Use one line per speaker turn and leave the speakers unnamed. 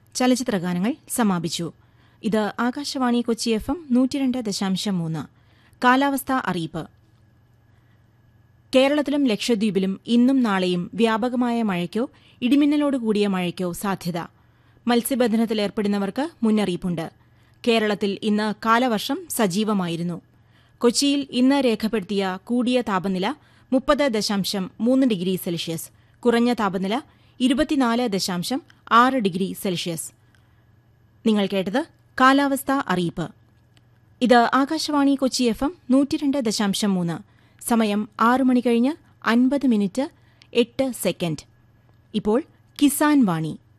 ചലച്ചിത്രഗാനങ്ങൾ സമാപിച്ചു ഇത് ആകാശവാണി കൊച്ചി എഫ് എം നൂറ്റിരണ്ട് ദശാംശം മൂന്ന് കാലാവസ്ഥാ അറിയിപ്പ് കേരളത്തിലും ലക്ഷദ്വീപിലും ഇന്നും നാളെയും വ്യാപകമായ മഴയ്ക്കോ ഇടിമിന്നലോടുകൂടിയ മഴയ്ക്കോ സാധ്യത മത്സ്യബന്ധനത്തിലേർപ്പെടുന്നവർക്ക് മുന്നറിയിപ്പുണ്ട് കേരളത്തിൽ ഇന്ന് കാലവർഷം സജീവമായിരുന്നു കൊച്ചിയിൽ ഇന്ന് രേഖപ്പെടുത്തിയ കൂടിയ താപനില മുപ്പത് ദശാംശം മൂന്ന് ഡിഗ്രി സെൽഷ്യസ് കുറഞ്ഞ താപനില ഇരുപത്തിനാല് ദശാംശം ആറ് ഡിഗ്രി സെൽഷ്യസ് നിങ്ങൾ കേട്ടത് കാലാവസ്ഥാ അറിയിപ്പ് ഇത് ആകാശവാണി കൊച്ചി എഫ് എം നൂറ്റിരണ്ട് ദശാംശം മൂന്ന് സമയം ആറ് മണി കഴിഞ്ഞ് അൻപത് മിനിറ്റ് എട്ട് സെക്കൻഡ് ഇപ്പോൾ കിസാൻ വാണി